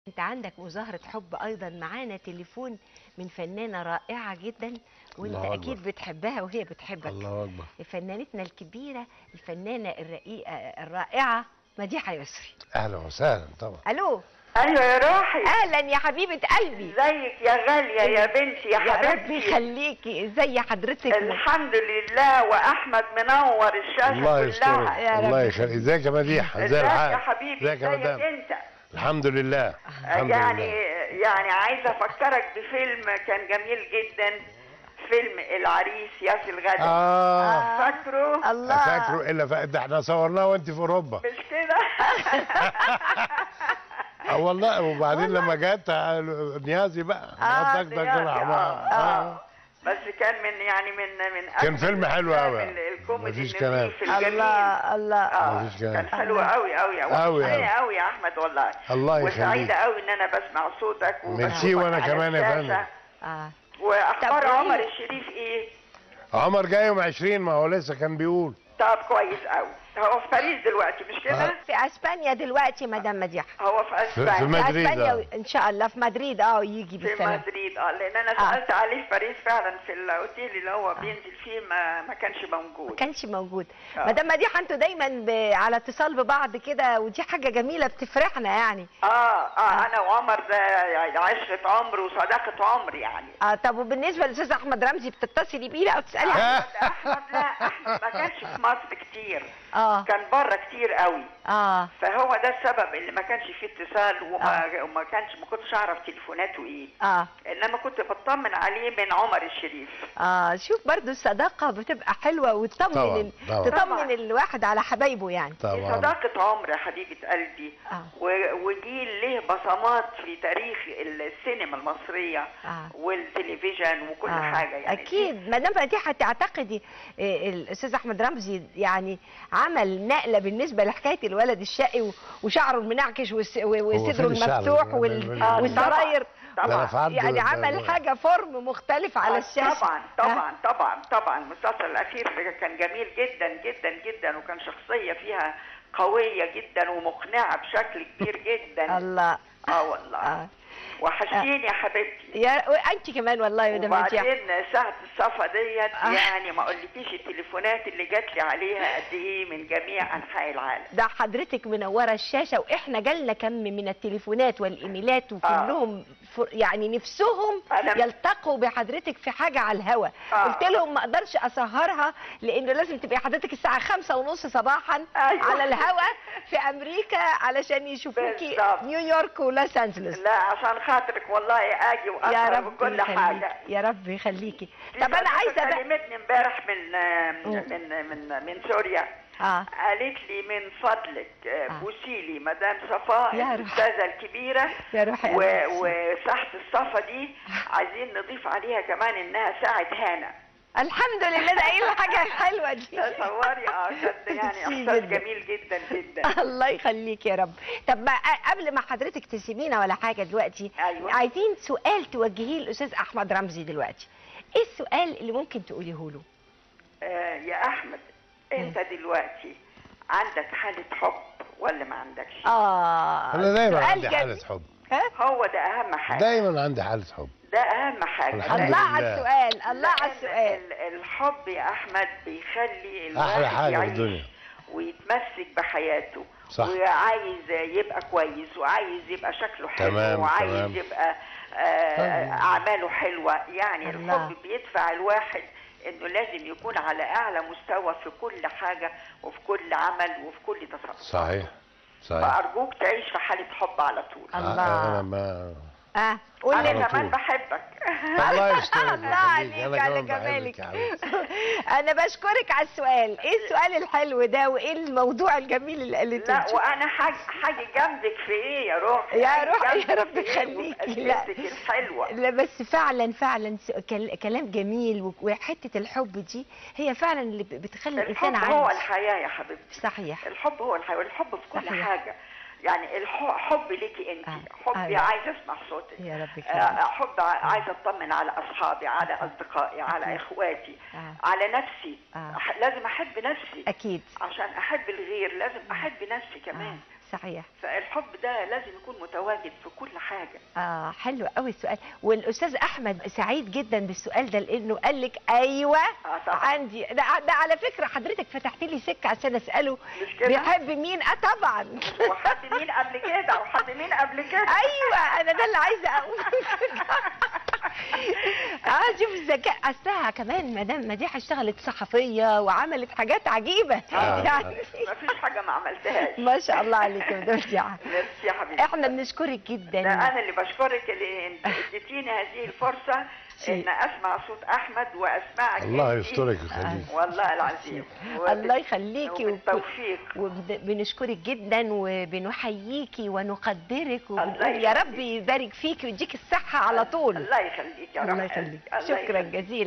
انت عندك مظاهرة حب ايضا معانا تليفون من فنانة رائعة جدا وانت الله اكيد أكبر. بتحبها وهي بتحبك الله اكبر فنانتنا الكبيرة الفنانة الرقيقة الرائعة مديحة يسري اهلا وسهلا طبعا الو ايوه يا روحي اهلا يا حبيبة قلبي ازيك يا غاليه يا بنتي يا يا رب حبيبتي يخليكي ازي حضرتك الحمد لله واحمد منور الشاشه الله يسترك كلها يا رب الله يخليك ازيك يا مديحه ازي ازيك الحال يا حبيبي ازيك يا ازيك مدام انت الحمد لله الحمد يعني لله يعني عايزه افكرك بفيلم كان جميل جدا فيلم العريس يا في الغدا اه فاكره الله فاكره الا فا- ده احنا صورناه وانت في اوروبا مش كده اه والله وبعدين لما جت آه، نيازي بقى اه حضرتك ده نيازي، طلع آه، معاه. آه. بس كان من يعني من من كان أجمل فيلم حلو الأفلام أوي. ال- الكوميدي مفيش كلام. النظيف الجميل الله الله اه مفيش كلام. كان حلو قوي قوي أوي أوي. قوي قوي يا احمد والله الله يخليك. وسعيده قوي ان انا بسمع صوتك ميرسي وبشوفك وأنا على كمان يا الشاشة. فندم. اه واخبار طب قولي عمر لي. الشريف ايه عمر جاي يوم 20 ما هو لسه كان بيقول طب كويس قوي هو في باريس دلوقتي مش كده آه. في اسبانيا دلوقتي مدام مديحة هو في في اسبانيا في مدريد، اسبانيا آه. ان شاء الله في مدريد اه يجي في بالسلامة مدريد اه لان انا آه. سالت عليه في باريس فعلا في الاوتيل اللي هو بينزل فيه ما, ما كانش ما موجود كانش موجود آه. مدام مديحة انتوا دايما ب... على اتصال ببعض كده ودي حاجة جميلة بتفرحنا يعني اه اه انا وعمر ده يعني عشره عمر وصداقه عمر يعني اه طب وبالنسبة للاستاذ احمد رمزي بتتصلي بيه او تسألي عنه؟ احمد لا احمد ما كانش في مصر كتير اه كان بره كتير قوي اه فهو ده السبب اللي ما كانش فيه اتصال وما وما كانش ما كنتش اعرف تليفوناته ايه اه انما كنت بطمن عليه من عمر الشريف اه شوف برضو الصداقة بتبقى حلوة وتطمن طبعاً، ال... طبعاً. تطمن الواحد على حبايبه يعني دي طبعا صداقة عمر يا حبيبة قلبي آه. و- وجيل له بصمات في تاريخ السينما المصرية آه. والتلفزيون وكل آه، حاجة يعني اكيد مدام مديحة تعتقدي آه، الاستاذ احمد رمزي يعني عمل نقله بالنسبه لحكايه الولد الشقي و- وشعره المنعكش والس- و- وصدره فين الشعر؟ المفتوح وال- آه، والزراير طبعا ده أنا في عبده يعني ده- عمل ده- حاجه فورم مختلف على آه، الشاشه طبعا آه. طبعا طبعا طبعا المسلسل الاخير كان جميل جدا جدا جدا وكان شخصيه فيها قويه جدا ومقنعه بشكل كبير جدا الله اه والله آه. وحشتيني يا حبيبتي يا انت كمان والله يا مدام مديحة وبعدين ساعة الصفا ديت آه. يعني ما اقولكيش التليفونات اللي جات لي عليها قد ايه من جميع انحاء العالم ده حضرتك منوره الشاشه واحنا جالنا كم من التليفونات والايميلات وكلهم ف- يعني نفسهم أنا- يلتقوا بحضرتك في حاجه على الهوا آه. قلت لهم ما اقدرش اسهرها لانه لازم تبقي حضرتك الساعه خمسة ونص صباحا أيوة. على الهوا في امريكا علشان يشوفوكي بالظبط. نيويورك ولوس انجلوس لا عشان خاطرك والله اجي يا واقرا رب بكل يخليكي حاجه يا رب يخليكي في طب انا صديقة عايزه بقى كلمتني امبارح من مم. من من من سوريا اه قالت لي من فضلك آه، آه. بوسي لي مدام صفاء يا روح. الاستاذه الكبيره يا روحي و... أنا وساحه الصفا دي عايزين نضيف عليها كمان انها ساعه هانا الحمد لله ده ايه الحاجه الحلوه دي تصوري اه كانت يعني ميرسي احساس جداً. جميل جدا جدا الله يخليك يا رب طب ما قبل ما حضرتك تسيبينا ولا حاجه دلوقتي أيوة. عايزين سؤال توجهيه للاستاذ احمد رمزي دلوقتي ايه السؤال اللي ممكن تقوليه له آه يا احمد انت دلوقتي عندك حاله حب ولا ما عندكش اه انا دايما سؤال عندي حاله جميل. حب ها؟ هو ده اهم حاجه دايما عندي حاله حب ده اهم حاجه الحمد الله لله. على السؤال الله على لأن السؤال ال- الحب يا احمد بيخلي احلى الواحد حاجه في يعيش الدنيا ويتمسك بحياته صح. وعايز يبقى كويس وعايز يبقى شكله حلو تمام، وعايز تمام. يبقى آه تمام. اعماله حلوه يعني الله. الحب بيدفع الواحد انه لازم يكون على اعلى مستوى في كل حاجه وفي كل عمل وفي كل تصرف صحيح صحيح فارجوك تعيش في حاله حب على طول الله. انا ما اه قول انا لي على كمان طول. بحبك الله يسترك الله عليك أنا على كمان بحبك جمالك يا حبيبتي. انا بشكرك على السؤال ايه السؤال الحلو ده وايه الموضوع الجميل اللي قالته لا وانا حاجه حاجه جنبك في ايه يا روحي يا حاجة روحي يا جنبك رب في إيه يخليكي. لا. وأسئلتك الحلوه لا بس فعلا فعلا س- كل- كلام جميل و- وحته الحب دي هي فعلا اللي ب- بتخلي الانسان الحب هو عايش الحياه يا حبيبتي صحيح الحب هو الحياه والحب في كل صحيح. حاجه يعني الح- حب ليكي انت آه. حبي آه. عايزه اسمع صوتك يا رب آه، يخليك حب ع- عايزه اطمن على اصحابي على اصدقائي على أكيد. اخواتي آه. على نفسي آه. أح- لازم احب نفسي اكيد عشان احب الغير لازم احب نفسي كمان صحيح فالحب ده لازم يكون متواجد في كل حاجه اه حلو قوي السؤال والاستاذ احمد سعيد جدا بالسؤال ده لانه قال لك ايوه اه طبعا عندي ده, ده على فكره حضرتك فتحت لي سكه عشان اساله مش كده بيحب مين اه طبعا وحد مين قبل كده وحد مين قبل كده ايوه انا ده اللي عايزه اقول اه شوف الذكاء اصلها كمان مدام مديحه اشتغلت صحفيه وعملت حاجات عجيبه آه. يعني ما فيش حاجه ما عملتهاش ما شاء الله عليك يا مدام مديحه ميرسي يا حبيبتي احنا بنشكرك جدا ده انا اللي بشكرك اللي انت اديتيني هذه الفرصه شيء. ان اسمع صوت احمد واسمعك الله انتي. يسترك ويخليك والله العظيم الله يخليكي وب- وبالتوفيق وبنشكرك جدا وبنحييكي ونقدرك الله وبنقول يا رب يخليك. يبارك فيكي ويديك الصحة على طول الله يخليك يا رب الله يخليك الله شكرا يخليك. جزيلا